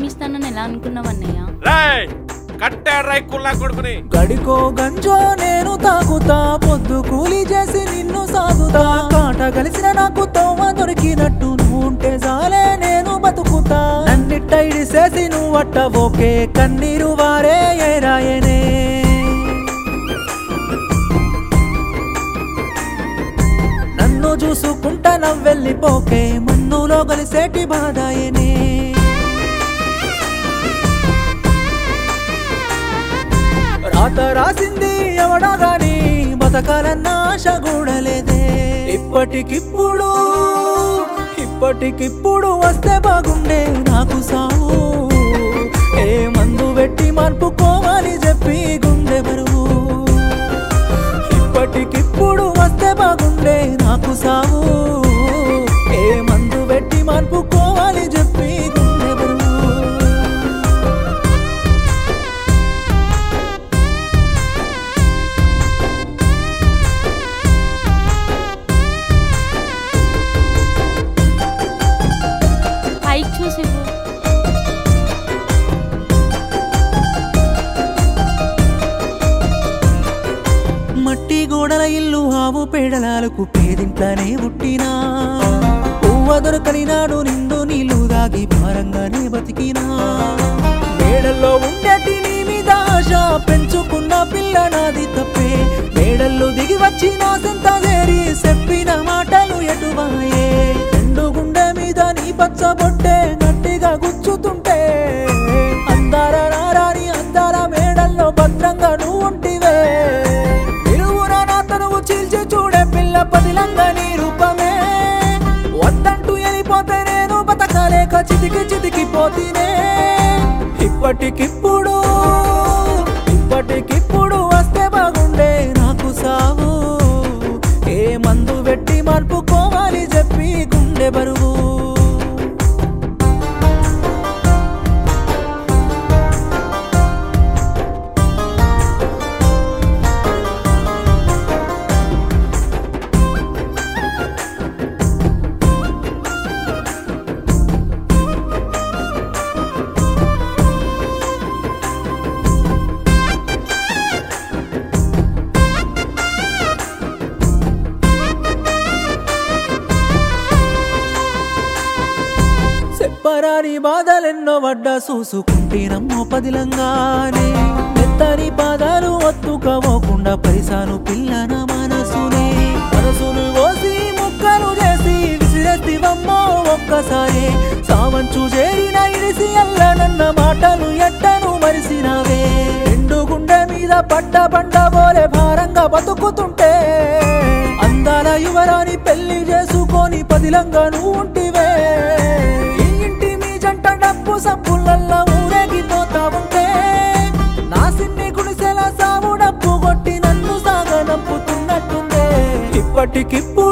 ఇస్తానని ఎలా అనుకున్నావన్నయ్య రాయ్ కట్టాడు రై కుల్లా కొడుకుని గడికో గంజో నేను తాగుతా పొద్దు కూలి చేసి నిన్ను సాగుతా కాట కలిసిన నాకు తోమ దొరికినట్టు నువ్వు ఉంటే చాలే నేను బతుకుతా నన్నిట్ట ఇడిసేసి నువ్వు అట్ట ఓకే కన్నీరు వారే ఏ రాయనే నన్ను చూసుకుంటా నవ్వెళ్ళిపోకే మన్నులో కలిసేటి బాధాయనే రాత రాసింది ఎవడా గాని బతకాలన్న ఆశ కూడలేదే ఇప్పటికిప్పుడు ఇప్పటికిప్పుడు వస్తే బాగుండే నాకు సావు ఏ మందు పెట్టి మార్పుకోవాలి చెప్పి గుండె బరువు ఇప్పటికిప్పుడు వస్తే బాగుండే నాకు సావు ఏ మందు పెట్టి మార్పుకోవాలి చెప్పి గుండె బరువు పైకి చూసి ఇవ్వు. మట్టి గోడల ఇల్లు ఆవు పేడలాలకు పేదింట్లోనే పుట్టినా పువ్వ దొరకని నాడు నిండు నీళ్లు దాగి భారంగానే బతికినా మేడల్లో ఉండేటి నీ మీద ఆశ పెంచుకున్న పిల్ల నాది తప్పే మేడల్లో దిగి వచ్చి నా సెంత చేరి చెప్పిన మాటలు ఎటువాయే రెండు గుండె మీద నీ పచ్చబొట్టే గట్టిగా గుచ్చుతుంటే అందార నారాని అందార మేడల్లో భద్రంగా నువ్వు ఉంటివే నిలువున నా తనువు చీల్చి చూడే పిల్ల పదిలంగా నీ రూపమే వద్దంటూ వెళ్ళిపోతే నేను బతకలేక చితికి చితికిపోతీనే ఇప్పటికిప్పుడు ఇప్పటికిప్పుడు వస్తే బాగుండే నాకు సావు ఏ మందు పెట్టి మార్పుకోవాలి చెప్పి గుండె బరువు చెప్పరాని బాధలెన్నో వడ్డా చూసుకుంటేనమ్మో పదిలంగానే మెత్తని పాదాలు ఒత్తుకోకుండా పరిసాను పిల్లన మనసునే మనసును కోసి ముక్కలు చేసి విసిరెత్తివమ్మో ఒక్కసారి సావంచు చేరిన ఇడిసి అల్లనన్న మాటలు ఎట్టను మరిసినావే రెండు గుండె మీద పడ్డ పండ బోలే భారంగా బతుకుతుంటే అందాల యువరాని పెళ్లి చేసుకొని పదిలంగా నువ్వు ఉంటివే ఈ ఇంటి మీ జంట డబ్బు సబ్బులల్లా ఊరేగిపోతా ఉంటే నా సిన్ని గుడిసెల సాగు డబ్బు కొట్టి నన్ను సాగనంపుతున్నట్టుందే ఇప్పటికిప్పుడు